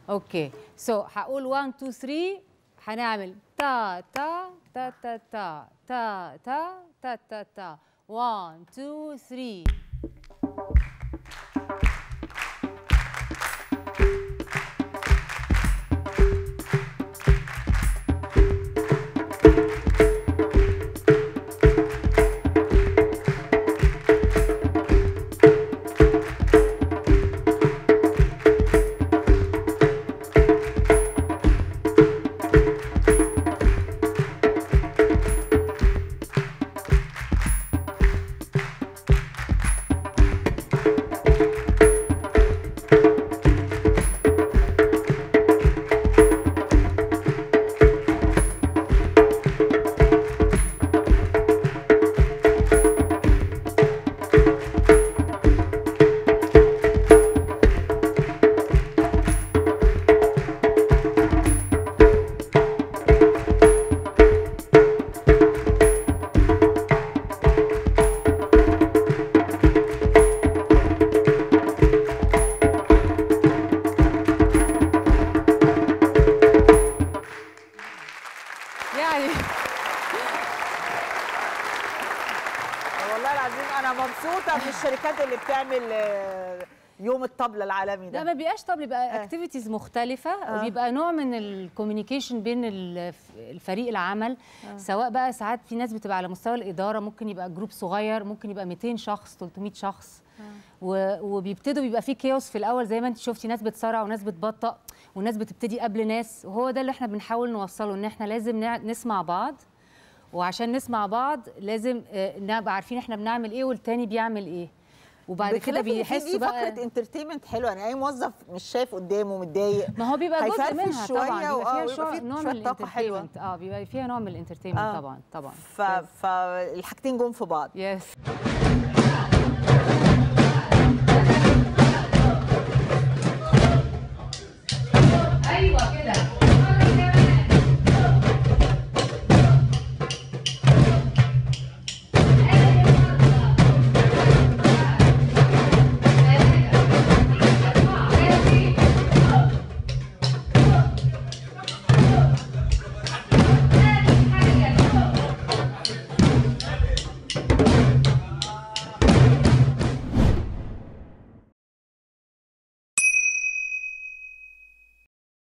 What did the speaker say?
اوكي سو هقول 1 2 3 هنعمل تا تا تا تا تا تا تا تا تا تا 1 2 3 يعني والله العظيم انا مبسوطه من الشركات اللي بتعمل آه، يوم الطبله العالمي لا ده ما بيبقاش طب بيبقى آه. اكتيفيتيز مختلفة آه. بيبقى نوع من الكوميونيكيشن بين الف- الفريق العمل سواء بقى ساعات في ناس بتبقى على مستوى الإدارة ممكن يبقى جروب صغير ممكن يبقى 200 شخص 300 شخص و- وبيبتدوا بيبقى في كيوس في الأول زي ما انت شفتي ناس بتسرع وناس بتبطأ وناس بتبتدي قبل ناس وهو ده اللي احنا بنحاول نوصله ان احنا لازم نع- نسمع بعض وعشان نسمع بعض لازم آه، نبقى عارفين احنا بنعمل ايه والتاني بيعمل ايه وبعد كده بخلاف إن في بيحسوا دي بقى فكره انترتينمنت حلوه يعني اي موظف مش شايف قدامه متضايق ما هو بيبقى جزء هيفرفش منها شوية طبعا و- بيبقى آه، فيها ويبقى شوية فيه نوع شوية من طاقة حلوة. الانترتينمنت اه بيبقى فيها نوع من الانترتينمنت آه. طبعا طبعا ف... فالحاجتين جم في بعض يس